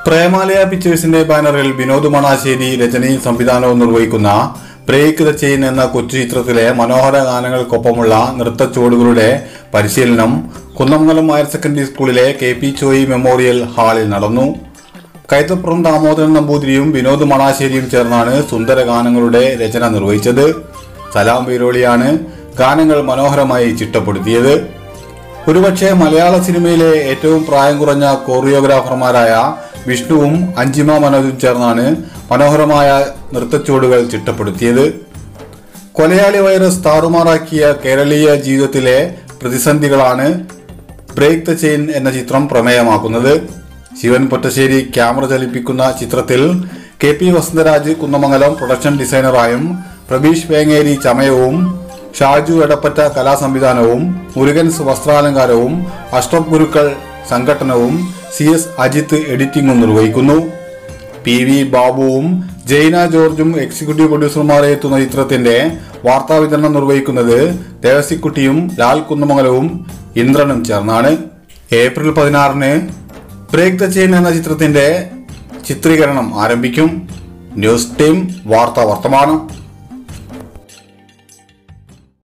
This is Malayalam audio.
പ്രേമാലയ പിക്ചേഴ്സിന്റെ ബാനറിൽ വിനോദ് മണാശ്ശേരി രചനയും സംവിധാനവും നിർവഹിക്കുന്ന ബ്രേക്ക് ദ ചെയിൻ എന്ന കൊച്ചു ചിത്രത്തിലെ മനോഹര ഗാനങ്ങൾക്കൊപ്പമുള്ള നൃത്തച്ചുവടുകളുടെ പരിശീലനം കുന്നമംഗലം ഹയർ സെക്കൻഡറി സ്കൂളിലെ കെ പി ചോയി മെമ്മോറിയൽ ഹാളിൽ നടന്നു കൈതപ്പുറം ദാമോദരൻ നമ്പൂതിരിയും വിനോദ് മണാശ്ശേരിയും ചേർന്നാണ് സുന്ദര ഗാനങ്ങളുടെ രചന നിർവഹിച്ചത് സലാം ബീരോളിയാണ് ഗാനങ്ങൾ മനോഹരമായി ചിട്ടപ്പെടുത്തിയത് ഒരുപക്ഷെ മലയാള സിനിമയിലെ ഏറ്റവും പ്രായം കുറഞ്ഞ കോറിയോഗ്രാഫർമാരായ വിഷ്ണുവും അഞ്ചിമ മനോജും ചേർന്നാണ് മനോഹരമായ നൃത്തച്ചുവടുകൾ ചിട്ടപ്പെടുത്തിയത് കൊലയാളി വൈറസ് താറുമാറാക്കിയ കേരളീയ ജീവിതത്തിലെ പ്രതിസന്ധികളാണ് ബ്രേക്ക് ദ ചെയിൻ എന്ന ചിത്രം പ്രമേയമാക്കുന്നത് ശിവൻ പൊറ്റശ്ശേരി ക്യാമറ ചലിപ്പിക്കുന്ന ചിത്രത്തിൽ K P Vasantharaj Kunnamangalam production ഡിസൈനറായും പ്രബീഷ് വേങ്ങേരി ചമയവും ഷാജു എടപ്പറ്റ കലാസംവിധാനവും മുരുകൻസ് വസ്ത്രാലങ്കാരവും അഷ്ടം ഗുരുക്കൾ സംഘടനവും സി എസ് അജിത്ത് എഡിറ്റിംഗും നിർവഹിക്കുന്നു പി വി ബാബുവും ജൈന ജോർജും എക്സിക്യൂട്ടീവ് പ്രൊഡ്യൂസർമാരെ എത്തുന്ന ചിത്രത്തിന്റെ വാർത്താ വിതരണം നിർവഹിക്കുന്നത് ദേവസിക്കുട്ടിയും ലാൽ കുന്നമംഗലവും ഇന്ദ്രനും ചേർന്നാണ് ഏപ്രിൽ പതിനാറിന് ബ്രേക്ക് ദ ചെയിൻ എന്ന ചിത്രത്തിന്റെ ചിത്രീകരണം ആരംഭിക്കും ന്യൂസ് ടീം വാർത്താ വർത്തമാനം